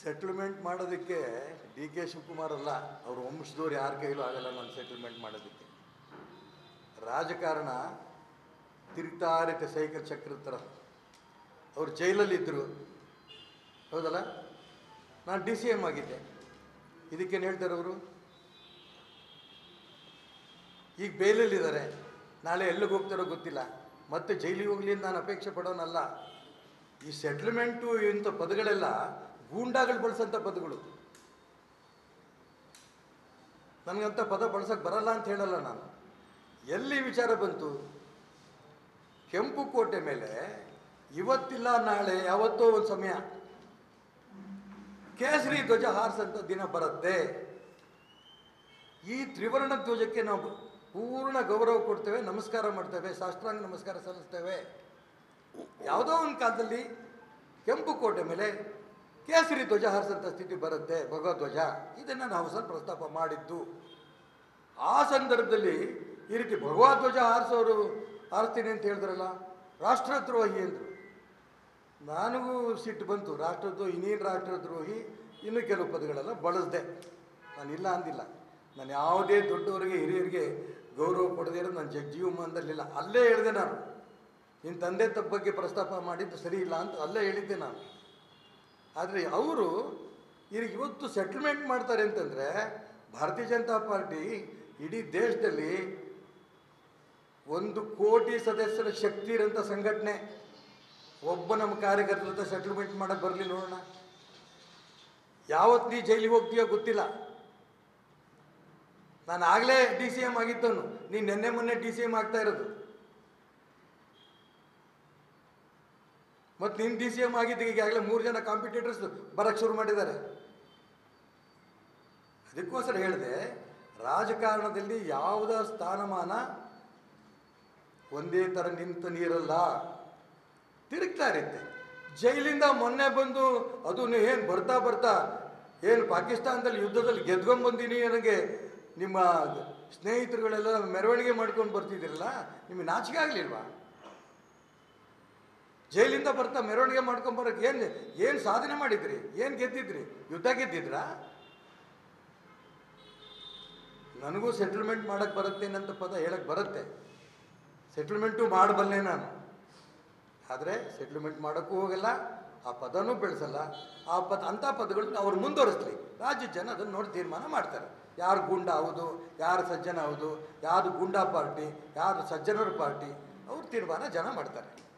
settlement ಮಾಡೋದಕ್ಕೆ D K Shivakumar ಅಲ್ಲ ಅವ್ರ ವಂಶದವ್ರು ಯಾರ ಕೈಲೂ ಆಗಲ್ಲ ನಾನು ಸೆಟ್ಲ್ಮೆಂಟ್ ಮಾಡೋದಕ್ಕೆ ರಾಜಕಾರಣ ತಿರುಗ್ತಾ ಇರುತ್ತೆ ಸೈಕಲ್ ಚಕ್ರದ ಥರ ಅವ್ರು ಜೈಲಲ್ಲಿದ್ದರು ಹೌದಲ್ಲ ನಾನು ಡಿ ಸಿ ಎಮ್ ಆಗಿದ್ದೆ ಇದಕ್ಕೇನು ಹೇಳ್ತಾರೆ ಅವರು ಈಗ ಬೇಲಲ್ಲಿದ್ದಾರೆ ನಾಳೆ ಎಲ್ಲಿಗೆ ಹೋಗ್ತಾರೋ ಗೊತ್ತಿಲ್ಲ ಮತ್ತೆ ಜೈಲಿಗೆ ಹೋಗ್ಲಿ ಅಂತ ನಾನು ಅಪೇಕ್ಷೆ ಪಡೋನಲ್ಲ ಈ ಸೆಟ್ಲ್ಮೆಂಟು ಇಂಥ ಪದಗಳೆಲ್ಲ ಗೂಂಡಾಗಳು ಬಳಸೋಂಥ ಪದಗಳು ನನಗಂಥ ಪದ ಬಳಸೋಕ್ಕೆ ಬರಲ್ಲ ಅಂತ ಹೇಳಲ್ಲ ನಾನು ಎಲ್ಲಿ ವಿಚಾರ ಬಂತು ಕೆಂಪು ಕೋಟೆ ಮೇಲೆ ಇವತ್ತಿಲ್ಲ ನಾಳೆ ಯಾವತ್ತೋ ಒಂದು ಸಮಯ ಕೇಸರಿ ಧ್ವಜ ಹಾರಿಸಂಥ ದಿನ ಬರುತ್ತೆ ಈ ತ್ರಿವರ್ಣ ಧ್ವಜಕ್ಕೆ ನಾವು ಪೂರ್ಣ ಗೌರವ ಕೊಡ್ತೇವೆ ನಮಸ್ಕಾರ ಮಾಡ್ತೇವೆ ಸಾಷ್ಟಾಂಗ ನಮಸ್ಕಾರ ಸಲ್ಲಿಸ್ತೇವೆ ಯಾವುದೋ ಒಂದು ಕಾಲದಲ್ಲಿ ಕೆಂಪು ಕೋಟೆ ಮೇಲೆ ಕೇಸರಿ ಧ್ವಜ ಹಾರಿಸಂಥ ಸ್ಥಿತಿ ಬರುತ್ತೆ ಭಗವಧ್ವಜ ಇದನ್ನು ನಾವು ಸ್ವಲ್ಪ ಪ್ರಸ್ತಾಪ ಮಾಡಿದ್ದು ಆ ಸಂದರ್ಭದಲ್ಲಿ ಈ ರೀತಿ ಭಗವಧ್ವಜ ಹಾರಿಸೋರು ಹಾರಿಸ್ತೀನಿ ಅಂತ ಹೇಳಿದ್ರಲ್ಲ ರಾಷ್ಟ್ರದ್ರೋಹಿ ಅಂದರು ನನಗೂ ಸಿಟ್ಟು ಬಂತು ರಾಷ್ಟ್ರದ್ರೋಹಿ ಇನ್ನೇನು ರಾಷ್ಟ್ರದ್ರೋಹಿ ಇನ್ನು ಕೆಲವು ಪದಗಳೆಲ್ಲ ಬಳಸ್ದೆ ನಾನು ಇಲ್ಲ ಅಂದಿಲ್ಲ ನಾನು ಯಾವುದೇ ದೊಡ್ಡವರಿಗೆ ಹಿರಿಯರಿಗೆ ಗೌರವ ಕೊಡದೇ ಇರೋದು ನಾನು ಜಗಜೀವಮಾನದಲ್ಲಿಲ್ಲ ಅಲ್ಲೇ ಹೇಳಿದೆ ನಾನು ನಿನ್ನ ತಂದೆ ತಪ್ಪ ಬಗ್ಗೆ ಪ್ರಸ್ತಾಪ ಮಾಡಿದ್ದು ಸರಿ ಇಲ್ಲ ಅಂತ ಅಲ್ಲೇ ಹೇಳಿದ್ದೆ ನಾನು ಆದರೆ ಅವರು ಈಗ ಇವತ್ತು ಸೆಟ್ಲ್ಮೆಂಟ್ ಮಾಡ್ತಾರೆ ಅಂತಂದರೆ ಭಾರತೀಯ ಜನತಾ ಪಾರ್ಟಿ ಇಡೀ ದೇಶದಲ್ಲಿ ಒಂದು ಕೋಟಿ ಸದಸ್ಯರ ಶಕ್ತಿ ಇರೋಂಥ ಸಂಘಟನೆ ಒಬ್ಬ ನಮ್ಮ ಕಾರ್ಯಕರ್ತರ ಹತ್ರ ಸೆಟ್ಲ್ಮೆಂಟ್ ಮಾಡೋಕ್ಕೆ ಬರಲಿ ನೋಡೋಣ ಯಾವತ್ತು ನೀ ಜೈಲಿಗೆ ಹೋಗ್ತೀಯೋ ಗೊತ್ತಿಲ್ಲ ನಾನು ಆಗಲೇ ಡಿ ಸಿ ಎಮ್ ಆಗಿದ್ದವನು ನೀನು ನಿನ್ನೆ ಮೊನ್ನೆ ಡಿ ಸಿ ಎಮ್ ಆಗ್ತಾ ಇರೋದು ಮತ್ತು ನೀನು ಡಿ ಸಿ ಎಮ್ ಆಗಿದ್ದು ಈಗಾಗಲೇ ಮೂರು ಜನ ಕಾಂಪಿಟೇಟರ್ಸ್ ಬರೋಕ್ಕೆ ಶುರು ಮಾಡಿದ್ದಾರೆ ಅದಕ್ಕೋಸ್ಕರ ಹೇಳಿದೆ ರಾಜಕಾರಣದಲ್ಲಿ ಯಾವುದೇ ಸ್ಥಾನಮಾನ ಒಂದೇ ಥರ ನಿಂತ ನೀರಲ್ಲ ತಿರುಗ್ತಾ ಇರುತ್ತೆ ಜೈಲಿಂದ ಮೊನ್ನೆ ಬಂದು ಅದು ಏನು ಬರ್ತಾ ಬರ್ತಾ ಏನು ಪಾಕಿಸ್ತಾನದಲ್ಲಿ ಯುದ್ಧದಲ್ಲಿ ಗೆದ್ಕೊಂಡ್ಬಂದೀನಿ ನನಗೆ ನಿಮ್ಮ ಸ್ನೇಹಿತರುಗಳೆಲ್ಲ ಮೆರವಣಿಗೆ ಮಾಡ್ಕೊಂಡು ಬರ್ತಿದ್ದೀರಲ್ಲ ನಿಮಗೆ ನಾಚಿಕೆ ಆಗಲಿಲ್ವಾ ಜೈಲಿಂದ ಬರ್ತಾ ಮೆರವಣಿಗೆ ಮಾಡ್ಕೊಂಡು ಬರೋಕ್ಕೆ ಏನು ಏನು ಸಾಧನೆ ಮಾಡಿದ್ರಿ ಏನು ಗೆದ್ದಿದ್ರಿ ಯುದ್ಧ ಗೆದ್ದಿದ್ರಾ ನನಗೂ ಸೆಟಲ್ಮೆಂಟ್ ಮಾಡೋಕ್ಕೆ ಬರುತ್ತೆ ಅನ್ನಂಥ ಪದ ಹೇಳಕ್ಕೆ ಬರುತ್ತೆ ಸೆಟಲ್ಮೆಂಟು ಮಾಡಬಲ್ಲೆ ನಾನು ಆದರೆ ಸೆಟ್ಲ್ಮೆಂಟ್ ಮಾಡೋಕ್ಕೂ ಹೋಗಲ್ಲ ಆ ಪದನೂ ಬೆಳೆಸಲ್ಲ ಆ ಪದ ಅಂಥ ಪದಗಳನ್ನ ಅವ್ರು ಮುಂದುವರಿಸ್ಲಿ ರಾಜ್ಯ ಜನ ಅದನ್ನು ನೋಡಿ ತೀರ್ಮಾನ ಮಾಡ್ತಾರೆ ಯಾರು ಗುಂಡ ಹೌದು ಯಾರು ಸಜ್ಜನ ಹೌದು ಯಾವುದು ಗುಂಡಾ ಪಾರ್ಟಿ ಯಾರು ಸಜ್ಜನರ ಪಾರ್ಟಿ ಅವ್ರು ತೀರ್ಮಾನ ಜನ ಮಾಡ್ತಾರೆ